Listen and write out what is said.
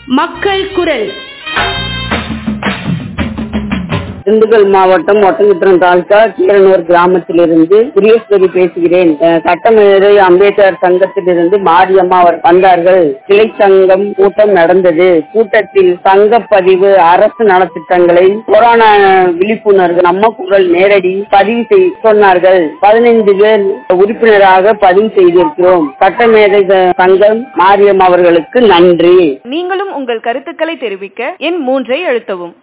மக்கள் குரல் திண்டுக்கல் மாவட்டம் ஒட்டங்குற்றம் தாலுகா கீரனூர் கிராமத்திலிருந்து சுரேஸ்வரி பேசுகிறேன் அஹ், சட்டமேதை அம்பேத்கர் சங்கத்திலிருந்து மாரியம்மா அவர் வந்தார்கள் கிளை சங்கம் கூட்டம் நடந்தது கூட்டத்தில் சங்க பதிவு அரசு நலத்திட்டங்களை கொரோனா விழிப்புணர்வு நம்ம குரல் நேரடி பதிவு செய் சொன்னார்கள் பதினைந்து பேர் உறுப்பினராக பதிவு செய்திருக்கிறோம் சட்டமேதை சங்கம் மாரியம்மா அவர்களுக்கு நன்றி நீங்களும் உங்கள் கருத்துக்களை தெரிவிக்க எண் மூன்றை அழுத்தவும்